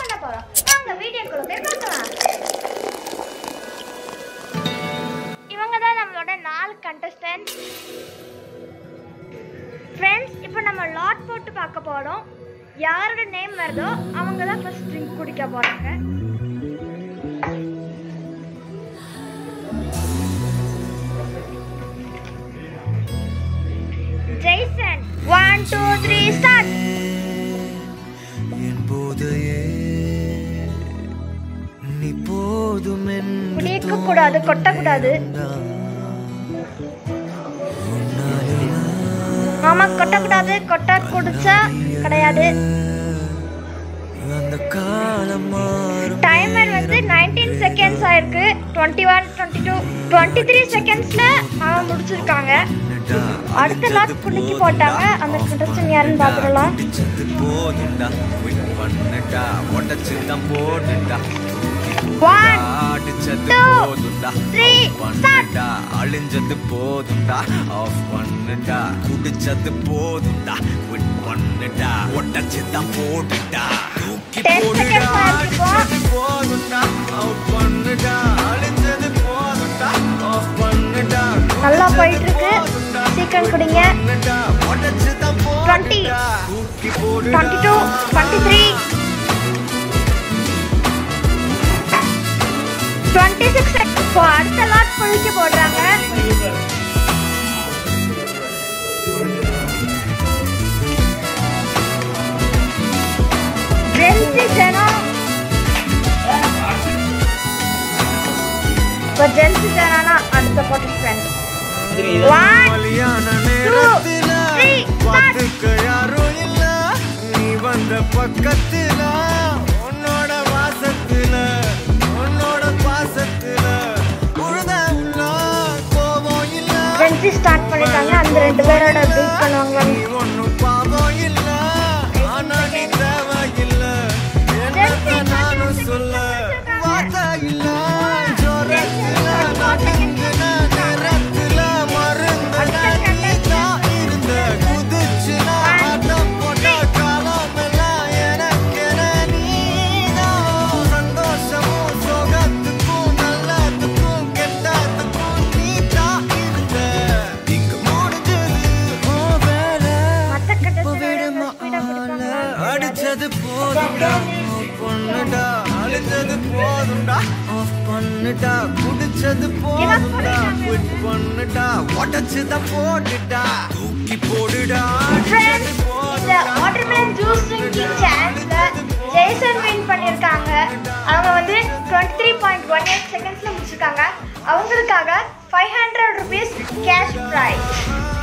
பண்ண போறோம் வாங்க வீடியோக்குள்ள போய் பார்க்கலாம் இவங்க தான் நம்மளோட நாலு கண்டஸ்டன்ட் ஃப்ரெண்ட்ஸ் இப்போ நம்ம லாட் போட்டு பார்க்க போறோம் யாரோட நேம் வருதோ அவங்க தான் ஃபர்ஸ்ட் ட்ரிங்க் குடிக்க போறாங்க Jason one two three start என் போதையே நீ போதும் என்று குடிக்க கூடாது கொட்டக்கூடாது உன்னாலே ஆமா கொட்டக்கூடாது கொட்ட குடிச்சா கிடையாது அந்த காலம் மாறும் டைமர் வந்து நைன்டீன் செகண்ட்ஸ் ஆயிருக்கு twenty one twenty two twenty three செகண்ட்ஸ்ல அவன் முடிச்சிருக்காங்க அடுத்த லாட் குடிக்கி போட்டாங்க அந்த கண்டஸ்டன் யாருன்னு பார்த்துடலாம் அடிச்சது போதுண்டா quit பண்ணுடா உடச்சுதான் போடுடா ஒன் அடிச்சது two, போதுண்டா three, பண்ணுடா அழிஞ்சது போதுண்டா ஆஃப் பண்ணுடா குடிச்சது போதுண்டா quit பண்ணுடா உடச்சுதான் போடுடா தூக்கி Ten போடுடா seconds ஆயிருக்கும். அடிச்சது போதுண்டா ஆஃப் பண்ணுடா அழிஞ்சது போதுண்டா ஆஃப் பண்ணுடா நல்லா போயிட்டு இருக்கு சீக்கிரம் குடிங்க twenty twenty two twenty three twenty six இப்போ அடுத்த லாட் குளிக்க போடுறாங்க ஜென்சி ஜனம் இப்போ ஜென்சி ஜனானா அடுத்த பார்ட்டிசிபென்ட் ஒன் three, பார்த்துக்க யாரும் இல்ல நீ வந்த பக்கத்துல உன்னோட வாசத்துல உன்னோட பாசத்துல உழுத உள்ள கோபம் இல்ல ஜென்சி ஸ்டார்ட் பண்ணிட்டாங்க அந்த ரெண்டு பேரோட பீட் பண்ணுவாங்க நீ ஒண்ணும் பாவம் இல்ல ஆனா நீ தேவையில்ல என்னத்த நானும் சொல்ல வார்த்தை இல்ல ஜோரத்துல நடுங்குன நேரத்துல மருந்துன நீ தான் இருந்த குதிச்சுன ஆட்டம் போட்ட காலம் எல்லாம் எனக்கென நீதான் சந்தோஷமும் சோகத்துக்கும் நல்லதுக்கும் கெட்டதுக்கும் நீ தான் இருந்த இங்க முடிஞ்சது உன் வேலை மத்த இப்ப விடுமா கட்டத்தை அடிச்சது போதும்டா ஆஃப் பண்ணுடா அழிச்சது போதும்டா ஆஃப் பண்ணுடா குடிச்சது போதும்டா quit பண்ணுடா உடச்சுத போட்டுடா தூக்கி போடுடா அடிச்சது இந்த போதும்டா வாட்டர்மெலன் ஜூஸ் ட்ரிங்கிங் சேலஞ்சில் ஜெய்சன் வின் பண்ணியிருக்காங்க அவங்க வந்து twenty three point one eight செகண்ட்ஸில் முடிச்சிருக்காங்க அவங்களுக்காக five hundred rupees cash price